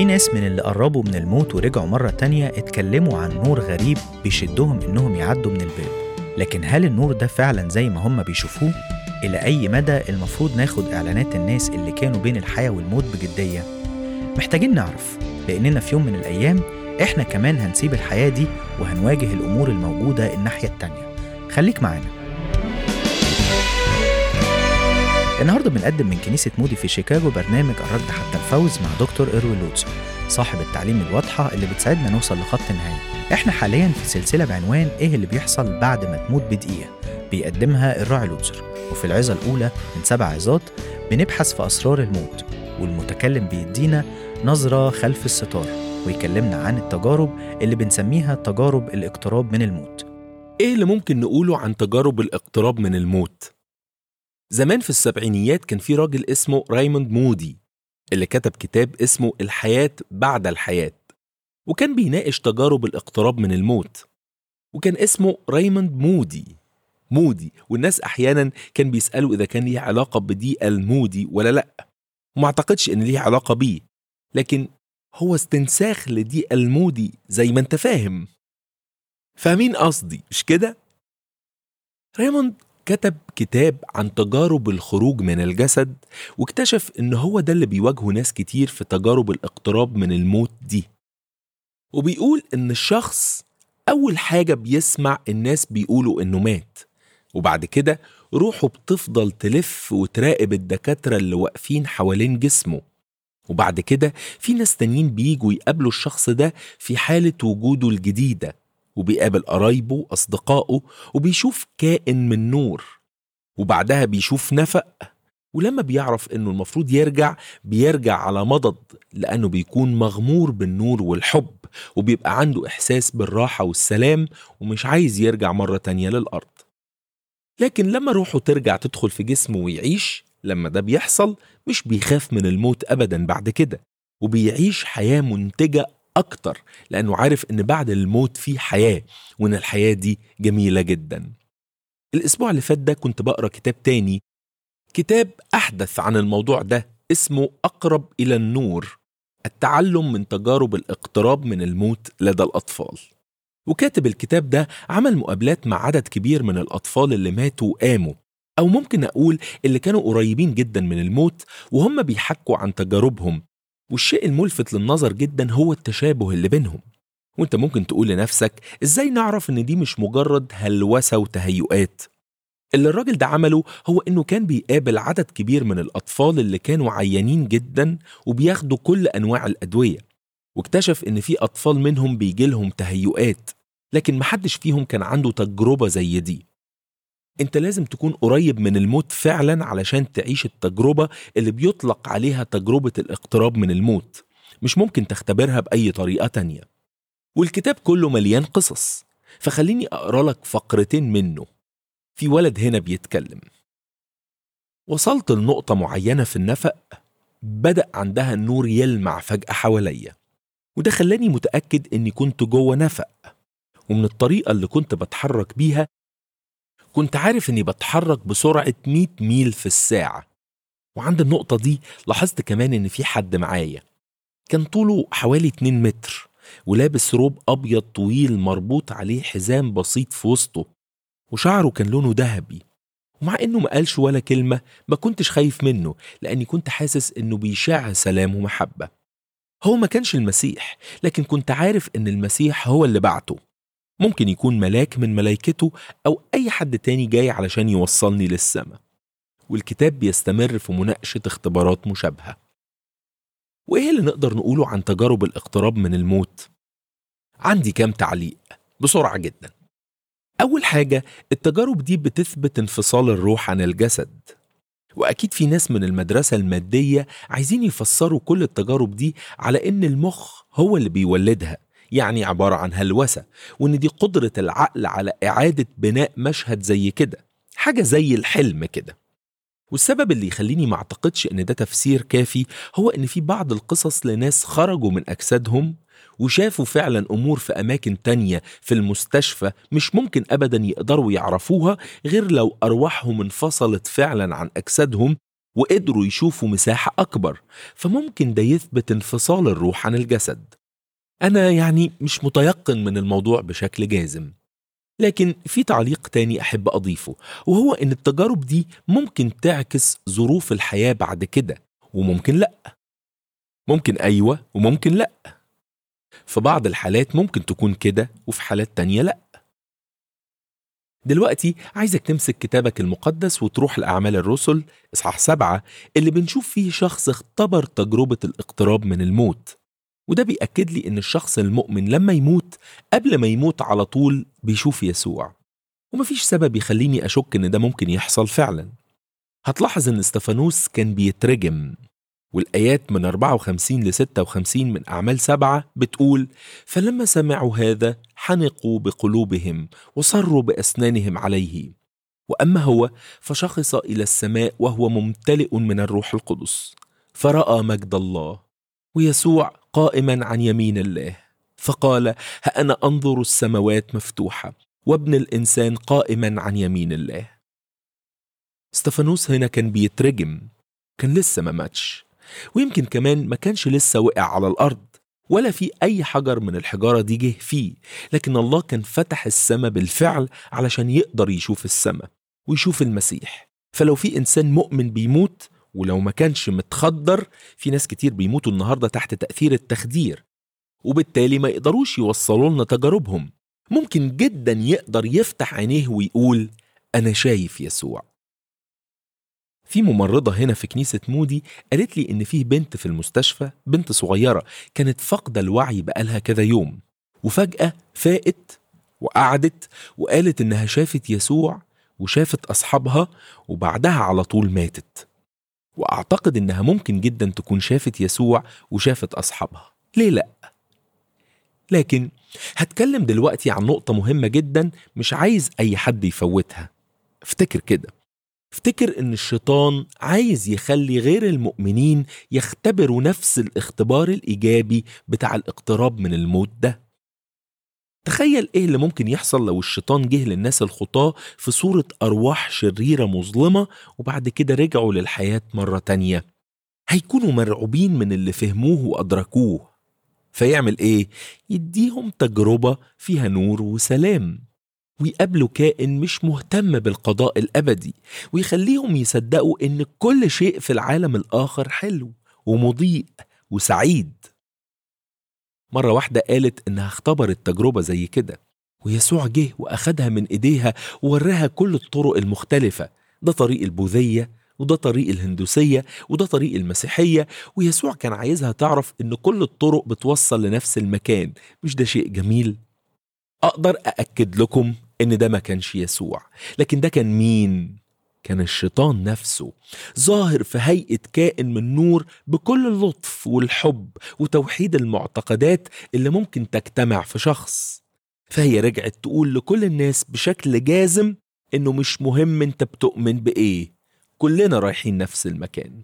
في ناس من اللي قربوا من الموت ورجعوا مرة تانية اتكلموا عن نور غريب بيشدهم إنهم يعدوا من الباب لكن هل النور ده فعلا زي ما هم بيشوفوه؟ إلى أي مدى المفروض ناخد إعلانات الناس اللي كانوا بين الحياة والموت بجدية؟ محتاجين نعرف لأننا في يوم من الأيام إحنا كمان هنسيب الحياة دي وهنواجه الأمور الموجودة الناحية التانية خليك معانا النهارده بنقدم من كنيسة مودي في شيكاغو برنامج الرد حتى الفوز مع دكتور إيروين لوتسو صاحب التعليم الواضحة اللي بتساعدنا نوصل لخط نهاية احنا حاليا في سلسلة بعنوان ايه اللي بيحصل بعد ما تموت بدقيقة بيقدمها الراعي لوتسر وفي العظة الأولى من سبع عظات بنبحث في أسرار الموت والمتكلم بيدينا نظرة خلف الستار ويكلمنا عن التجارب اللي بنسميها تجارب الاقتراب من الموت ايه اللي ممكن نقوله عن تجارب الاقتراب من الموت زمان في السبعينيات كان في راجل اسمه رايموند مودي اللي كتب كتاب اسمه الحياة بعد الحياة وكان بيناقش تجارب الاقتراب من الموت وكان اسمه رايموند مودي مودي والناس احيانا كان بيسالوا اذا كان ليه علاقه بدي المودي ولا لا وما اعتقدش ان ليه علاقه بيه لكن هو استنساخ لدي المودي زي ما انت فاهم فاهمين قصدي مش كده ريموند كتب كتاب عن تجارب الخروج من الجسد واكتشف ان هو ده اللي بيواجهه ناس كتير في تجارب الاقتراب من الموت دي وبيقول ان الشخص اول حاجه بيسمع الناس بيقولوا انه مات وبعد كده روحه بتفضل تلف وتراقب الدكاتره اللي واقفين حوالين جسمه وبعد كده في ناس تانيين بيجوا يقابلوا الشخص ده في حاله وجوده الجديده وبيقابل قرايبه وأصدقائه وبيشوف كائن من نور وبعدها بيشوف نفق ولما بيعرف انه المفروض يرجع بيرجع على مضض لانه بيكون مغمور بالنور والحب وبيبقى عنده احساس بالراحه والسلام ومش عايز يرجع مره تانيه للارض لكن لما روحه ترجع تدخل في جسمه ويعيش لما ده بيحصل مش بيخاف من الموت ابدا بعد كده وبيعيش حياه منتجه اكتر لانه عارف ان بعد الموت في حياه وان الحياه دي جميله جدا الاسبوع اللي فات ده كنت بقرا كتاب تاني كتاب احدث عن الموضوع ده اسمه اقرب الى النور التعلم من تجارب الاقتراب من الموت لدى الاطفال وكاتب الكتاب ده عمل مقابلات مع عدد كبير من الاطفال اللي ماتوا وقاموا او ممكن اقول اللي كانوا قريبين جدا من الموت وهم بيحكوا عن تجاربهم والشيء الملفت للنظر جدا هو التشابه اللي بينهم وانت ممكن تقول لنفسك ازاي نعرف ان دي مش مجرد هلوسه وتهيؤات اللي الراجل ده عمله هو انه كان بيقابل عدد كبير من الاطفال اللي كانوا عيانين جدا وبياخدوا كل انواع الادويه واكتشف ان في اطفال منهم بيجي لهم تهيؤات لكن محدش فيهم كان عنده تجربه زي دي انت لازم تكون قريب من الموت فعلا علشان تعيش التجربه اللي بيطلق عليها تجربه الاقتراب من الموت مش ممكن تختبرها باي طريقه تانيه والكتاب كله مليان قصص فخليني اقرا لك فقرتين منه في ولد هنا بيتكلم وصلت لنقطة معينة في النفق بدأ عندها النور يلمع فجأة حواليا وده خلاني متأكد إني كنت جوه نفق ومن الطريقة اللي كنت بتحرك بيها كنت عارف إني بتحرك بسرعة 100 ميل في الساعة وعند النقطة دي لاحظت كمان إن في حد معايا كان طوله حوالي 2 متر ولابس روب أبيض طويل مربوط عليه حزام بسيط في وسطه وشعره كان لونه ذهبي ومع انه ما قالش ولا كلمه ما كنتش خايف منه لاني كنت حاسس انه بيشع سلام ومحبه هو ما كانش المسيح لكن كنت عارف ان المسيح هو اللي بعته ممكن يكون ملاك من ملايكته او اي حد تاني جاي علشان يوصلني للسماء والكتاب بيستمر في مناقشه اختبارات مشابهه وايه اللي نقدر نقوله عن تجارب الاقتراب من الموت عندي كام تعليق بسرعه جدا أول حاجة التجارب دي بتثبت انفصال الروح عن الجسد وأكيد في ناس من المدرسة المادية عايزين يفسروا كل التجارب دي على إن المخ هو اللي بيولدها يعني عبارة عن هلوسة وإن دي قدرة العقل على إعادة بناء مشهد زي كده حاجة زي الحلم كده والسبب اللي يخليني ما اعتقدش ان ده تفسير كافي هو ان في بعض القصص لناس خرجوا من اجسادهم وشافوا فعلا امور في اماكن تانية في المستشفى مش ممكن ابدا يقدروا يعرفوها غير لو ارواحهم انفصلت فعلا عن اجسادهم وقدروا يشوفوا مساحة أكبر فممكن ده يثبت انفصال الروح عن الجسد أنا يعني مش متيقن من الموضوع بشكل جازم لكن في تعليق تاني أحب أضيفه وهو إن التجارب دي ممكن تعكس ظروف الحياة بعد كده وممكن لأ ممكن أيوة وممكن لأ في بعض الحالات ممكن تكون كده وفي حالات تانية لأ دلوقتي عايزك تمسك كتابك المقدس وتروح لأعمال الرسل إصحاح سبعة اللي بنشوف فيه شخص اختبر تجربة الاقتراب من الموت وده بيأكد لي إن الشخص المؤمن لما يموت قبل ما يموت على طول بيشوف يسوع ومفيش سبب يخليني أشك إن ده ممكن يحصل فعلا هتلاحظ إن استفانوس كان بيترجم والآيات من 54 ل 56 من أعمال سبعة بتقول فلما سمعوا هذا حنقوا بقلوبهم وصروا بأسنانهم عليه وأما هو فشخص إلى السماء وهو ممتلئ من الروح القدس فرأى مجد الله ويسوع قائما عن يمين الله فقال ها أنا أنظر السماوات مفتوحة وابن الإنسان قائما عن يمين الله استفانوس هنا كان بيترجم كان لسه ما ماتش ويمكن كمان ما كانش لسه وقع على الأرض ولا في أي حجر من الحجارة دي جه فيه لكن الله كان فتح السماء بالفعل علشان يقدر يشوف السماء ويشوف المسيح فلو في إنسان مؤمن بيموت ولو ما كانش متخدر في ناس كتير بيموتوا النهاردة تحت تأثير التخدير وبالتالي ما يقدروش يوصلوا لنا تجاربهم ممكن جدا يقدر يفتح عينيه ويقول أنا شايف يسوع في ممرضة هنا في كنيسة مودي قالت لي إن فيه بنت في المستشفى بنت صغيرة كانت فاقدة الوعي بقالها كذا يوم وفجأة فاقت وقعدت وقالت إنها شافت يسوع وشافت أصحابها وبعدها على طول ماتت وأعتقد إنها ممكن جدا تكون شافت يسوع وشافت أصحابها ليه لأ؟ لكن هتكلم دلوقتي عن نقطة مهمة جدا مش عايز أي حد يفوتها افتكر كده افتكر ان الشيطان عايز يخلي غير المؤمنين يختبروا نفس الاختبار الايجابي بتاع الاقتراب من الموت ده تخيل ايه اللي ممكن يحصل لو الشيطان جه للناس الخطاة في صورة ارواح شريرة مظلمة وبعد كده رجعوا للحياة مرة تانية هيكونوا مرعوبين من اللي فهموه وادركوه فيعمل ايه يديهم تجربة فيها نور وسلام ويقابلوا كائن مش مهتم بالقضاء الابدي ويخليهم يصدقوا ان كل شيء في العالم الاخر حلو ومضيء وسعيد مرة واحدة قالت إنها اختبرت تجربة زي كده ويسوع جه وأخدها من إيديها ووراها كل الطرق المختلفة ده طريق البوذية وده طريق الهندوسية وده طريق المسيحية ويسوع كان عايزها تعرف إن كل الطرق بتوصل لنفس المكان مش ده شيء جميل؟ أقدر أأكد لكم إن ده ما كانش يسوع لكن ده كان مين؟ كان الشيطان نفسه ظاهر في هيئة كائن من نور بكل اللطف والحب وتوحيد المعتقدات اللي ممكن تجتمع في شخص فهي رجعت تقول لكل الناس بشكل جازم إنه مش مهم أنت بتؤمن بإيه كلنا رايحين نفس المكان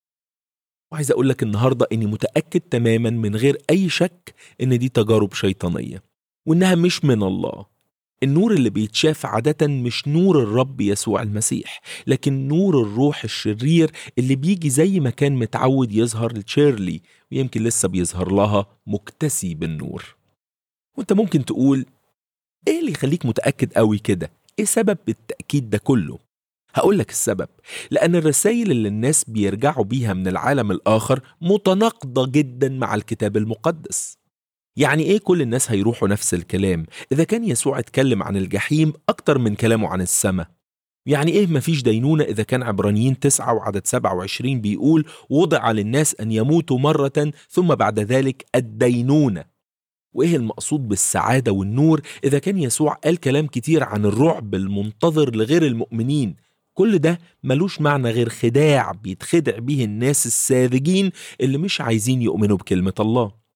وعايز أقول لك النهاردة إني متأكد تماما من غير أي شك إن دي تجارب شيطانية وإنها مش من الله النور اللي بيتشاف عادة مش نور الرب يسوع المسيح لكن نور الروح الشرير اللي بيجي زي ما كان متعود يظهر لتشيرلي ويمكن لسه بيظهر لها مكتسي بالنور وانت ممكن تقول ايه اللي يخليك متأكد قوي كده ايه سبب التأكيد ده كله هقول لك السبب لأن الرسائل اللي الناس بيرجعوا بيها من العالم الآخر متناقضة جدا مع الكتاب المقدس يعني ايه كل الناس هيروحوا نفس الكلام اذا كان يسوع اتكلم عن الجحيم اكتر من كلامه عن السماء يعني ايه مفيش دينونة اذا كان عبرانيين تسعة وعدد سبعة وعشرين بيقول وضع للناس ان يموتوا مرة ثم بعد ذلك الدينونة وايه المقصود بالسعادة والنور اذا كان يسوع قال كلام كتير عن الرعب المنتظر لغير المؤمنين كل ده ملوش معنى غير خداع بيتخدع به الناس الساذجين اللي مش عايزين يؤمنوا بكلمة الله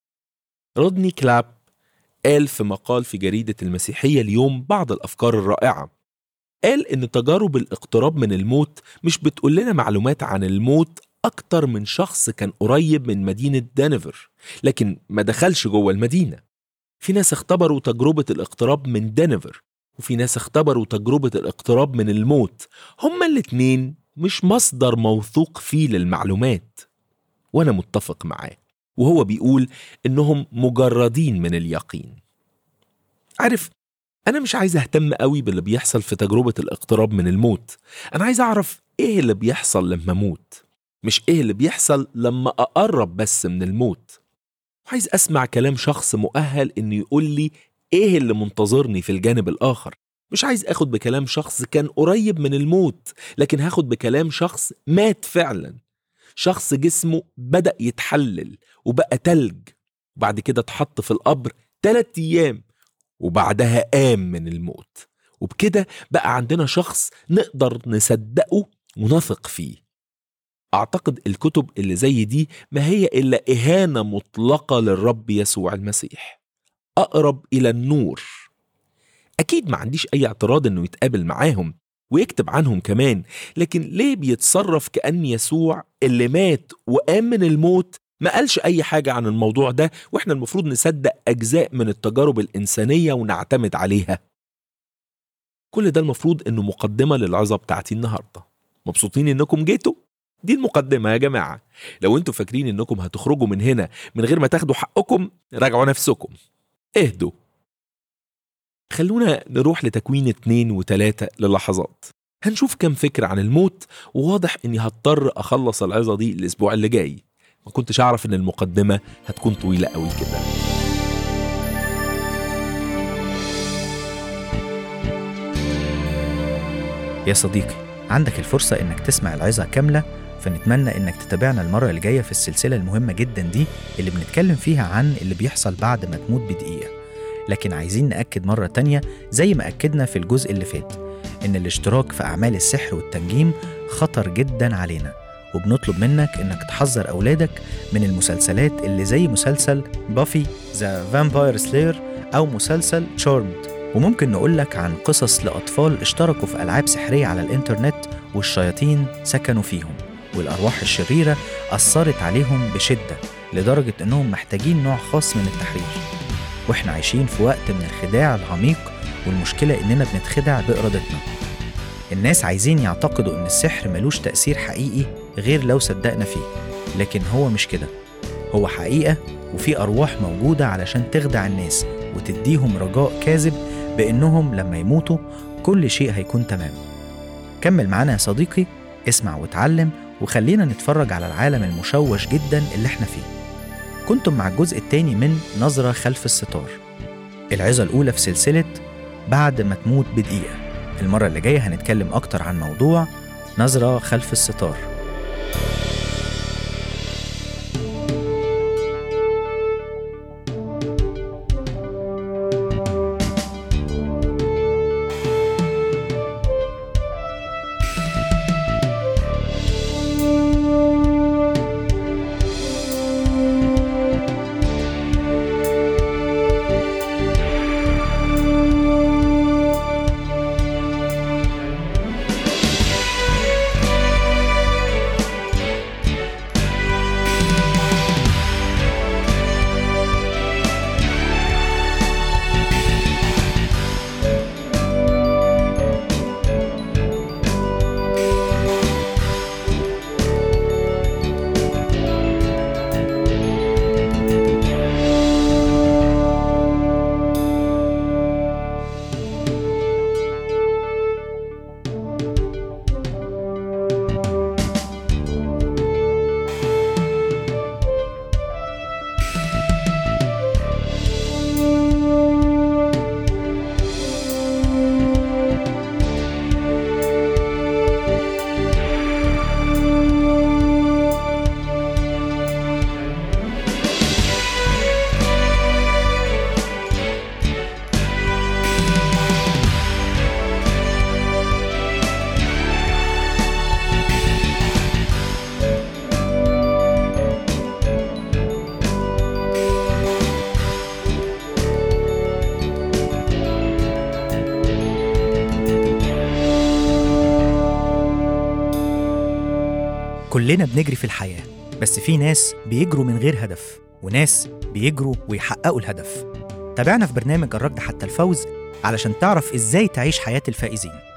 رودني كلاب قال في مقال في جريدة المسيحية اليوم بعض الأفكار الرائعة قال إن تجارب الاقتراب من الموت مش بتقول لنا معلومات عن الموت أكتر من شخص كان قريب من مدينة دنفر لكن ما دخلش جوه المدينة في ناس اختبروا تجربة الاقتراب من دنفر وفي ناس اختبروا تجربة الاقتراب من الموت هما الاتنين مش مصدر موثوق فيه للمعلومات وأنا متفق معاه وهو بيقول إنهم مجردين من اليقين عارف أنا مش عايز أهتم قوي باللي بيحصل في تجربة الاقتراب من الموت أنا عايز أعرف إيه اللي بيحصل لما أموت مش إيه اللي بيحصل لما أقرب بس من الموت عايز أسمع كلام شخص مؤهل إنه يقول لي إيه اللي منتظرني في الجانب الآخر مش عايز أخد بكلام شخص كان قريب من الموت لكن هاخد بكلام شخص مات فعلا شخص جسمه بدأ يتحلل وبقى تلج وبعد كده اتحط في القبر تلات أيام وبعدها قام من الموت وبكده بقى عندنا شخص نقدر نصدقه ونثق فيه أعتقد الكتب اللي زي دي ما هي إلا إهانة مطلقة للرب يسوع المسيح أقرب إلى النور أكيد ما عنديش أي اعتراض إنه يتقابل معاهم ويكتب عنهم كمان لكن ليه بيتصرف كأن يسوع اللي مات وقام من الموت ما قالش أي حاجة عن الموضوع ده وإحنا المفروض نصدق أجزاء من التجارب الإنسانية ونعتمد عليها كل ده المفروض إنه مقدمة للعظة بتاعتي النهاردة مبسوطين إنكم جيتوا؟ دي المقدمة يا جماعة لو انتوا فاكرين انكم هتخرجوا من هنا من غير ما تاخدوا حقكم راجعوا نفسكم اهدوا خلونا نروح لتكوين اتنين وتلاتة للحظات هنشوف كم فكرة عن الموت وواضح اني هضطر اخلص العظة دي الاسبوع اللي جاي ما كنتش اعرف ان المقدمة هتكون طويلة قوي كده يا صديقي عندك الفرصة إنك تسمع العظة كاملة فنتمنى إنك تتابعنا المرة اللي جاية في السلسلة المهمة جدا دي اللي بنتكلم فيها عن اللي بيحصل بعد ما تموت بدقيقة لكن عايزين نأكد مرة تانية زي ما أكدنا في الجزء اللي فات إن الاشتراك في أعمال السحر والتنجيم خطر جدا علينا وبنطلب منك إنك تحذر أولادك من المسلسلات اللي زي مسلسل بافي ذا فامباير سلاير أو مسلسل تشارمد وممكن نقولك عن قصص لأطفال اشتركوا في ألعاب سحرية على الإنترنت والشياطين سكنوا فيهم والأرواح الشريرة أثرت عليهم بشدة لدرجة إنهم محتاجين نوع خاص من التحرير وإحنا عايشين في وقت من الخداع العميق والمشكلة إننا بنتخدع بإرادتنا الناس عايزين يعتقدوا إن السحر ملوش تأثير حقيقي غير لو صدقنا فيه لكن هو مش كده هو حقيقة وفي أرواح موجودة علشان تخدع الناس وتديهم رجاء كاذب بإنهم لما يموتوا كل شيء هيكون تمام كمل معانا يا صديقي اسمع وتعلم وخلينا نتفرج على العالم المشوش جدا اللي احنا فيه كنتم مع الجزء الثاني من نظرة خلف الستار العظة الأولى في سلسلة بعد ما تموت بدقيقة المرة اللي جاية هنتكلم أكتر عن موضوع نظرة خلف الستار كلنا بنجري في الحياة بس في ناس بيجروا من غير هدف وناس بيجروا ويحققوا الهدف تابعنا في برنامج الركض حتى الفوز علشان تعرف ازاي تعيش حياة الفائزين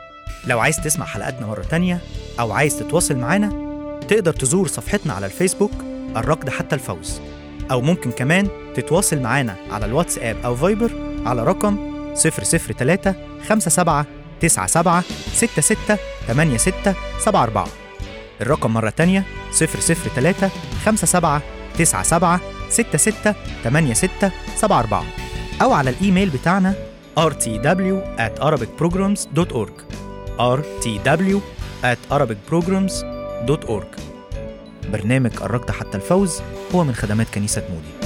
لو عايز تسمع حلقاتنا مرة تانية أو عايز تتواصل معانا تقدر تزور صفحتنا على الفيسبوك الركض حتى الفوز أو ممكن كمان تتواصل معانا على الواتساب أو فايبر على رقم 003 57 97 66 86 74 الرقم مرة تانية 003 57 97 66 86 74 أو على الإيميل بتاعنا rtw at arabicprograms.org rtw at arabicprograms.org برنامج الركض حتى الفوز هو من خدمات كنيسة مودي